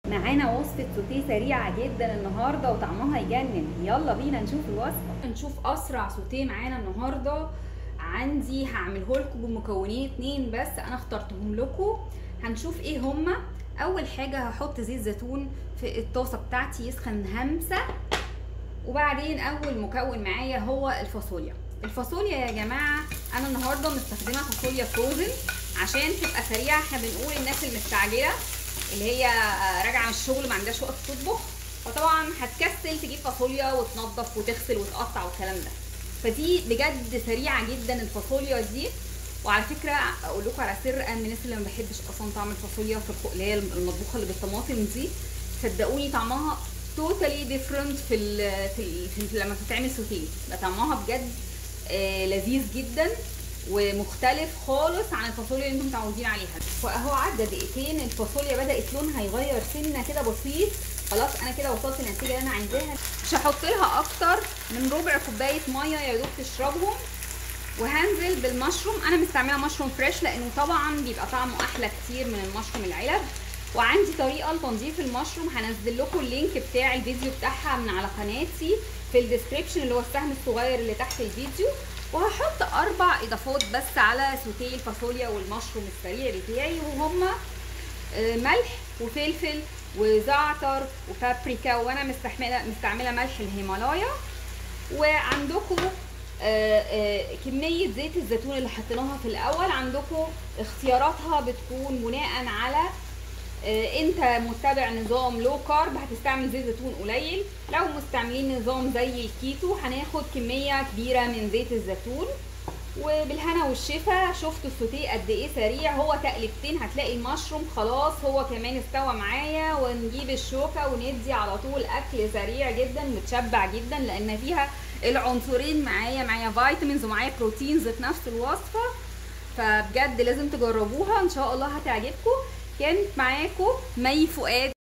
معانا وصفة سوتيه سريعة جدا النهاردة وطعمها يجنن يلا بينا نشوف الوصفة نشوف أسرع سوتيه معانا النهاردة عندي هعمله لكم بمكونين اتنين بس أنا اخترتهم لكم هنشوف ايه هما أول حاجة هحط زيت زيتون في الطاسة بتاعتي يسخن همسة وبعدين أول مكون معايا هو الفاصوليا الفاصوليا يا جماعة أنا النهاردة مستخدمة فاصوليا فروزن عشان تبقى سريعة احنا بنقول الناس المستعجلة اللي هي راجعه من الشغل ما عندهاش وقت تطبخ فطبعا هتكسل تجيب فاصوليا وتنظف وتغسل وتقطع والكلام ده فدي بجد سريعه جدا الفاصوليا دي وعلى فكره اقول لكم على سر انا من الناس اللي ما بحبش اصلا طعم الفاصوليا في اللي هي المطبوخه اللي بالطماطم دي صدقوني طعمها توتالي ديفرنت في ال في, ال في ال لما بتتعمل سوتيه طعمها بجد آه لذيذ جدا ومختلف خالص عن الفاصوليا اللي انتم متعودين عليها واهو عدى دقيقتين الفاصوليا بدات لونها يغير سنه كده بسيط خلاص انا كده وصلت للنتيجه اللي انا عايزاها مش هحط لها اكتر من ربع كوبايه ميه يا دوب تشربهم وهنزل بالمشروم انا مستعمله مشروم فريش لانه طبعا بيبقى طعمه احلى كتير من المشروم العلب وعندي طريقه لتنظيف المشروم هنزل لكم اللينك بتاع الفيديو بتاعها من على قناتي في الديسكريبشن اللي هو السهم الصغير اللي تحت الفيديو وهحط اربع اضافات بس على سوتيه الفاصوليا والمشروم السريع بتاعي وهما ملح وفلفل وزعتر وبابريكا وانا مستعمله مستعمله ملح الهيمالايا وعندكم كميه زيت الزيتون اللي حطيناها في الاول عندكم اختياراتها بتكون بناء على انت متبع نظام لو كارب هتستعمل زيت زيتون قليل لو مستعملين نظام زي الكيتو هناخد كميه كبيره من زيت الزيتون وبالهنا والشفا شفتوا السوتيه قد ايه سريع هو تقلبتين هتلاقي المشروم خلاص هو كمان استوى معايا ونجيب الشوكه وندي على طول اكل سريع جدا متشبع جدا لان فيها العنصرين معايا معايا فيتامينز ومعايا بروتينز في نفس الوصفه فبجد لازم تجربوها ان شاء الله هتعجبكم كانت معاكم مي فؤاد